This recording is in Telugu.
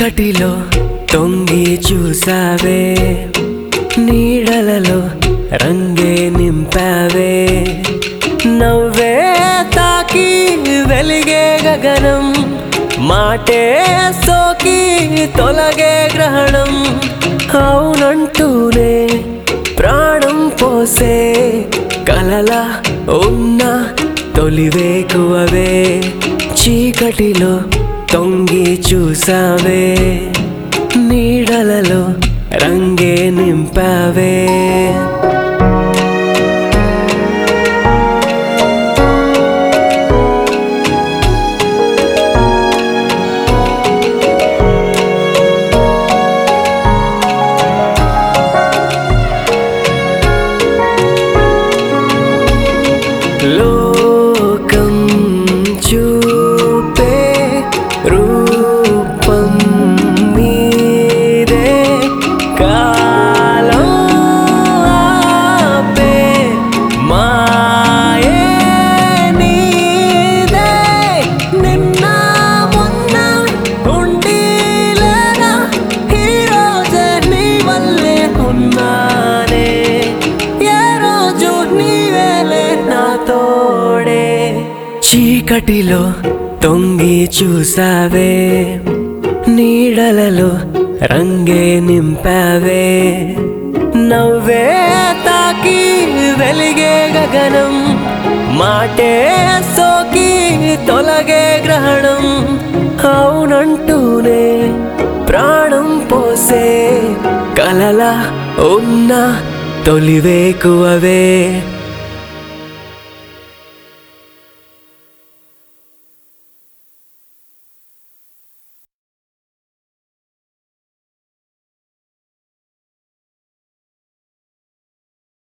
చీకటిలో తొంగి చూసావే నీడలలో రంగే నింపావే నవ్వే తాకి వెలిగే గగనం మాటే సోకి తొలగే గ్రహణం అవునంటూనే ప్రాణం పోసే కలల ఉన్న తొలివేకువవే చీకటిలో తొంగి చూసావే నీడలలో రంగే నింపావే లోకం చూపే రూపం మీరే కాలం ఆపే మాయే నీదే నిన్న మొన్న ఉండి లేనా ఈ రోజే నీ వల్లే ఉన్నానే ఏ రోజు నీవేలే నా తోడే చీకటిలో తొంగి చూసావే నీడలలో రంగే నింపావే నవ్వే తాకి వెలిగే గగనం మాటే సోకి తొలగే గ్రహణం అవునంటూనే ప్రాణం పోసే కలల ఉన్న తొలివేకువవే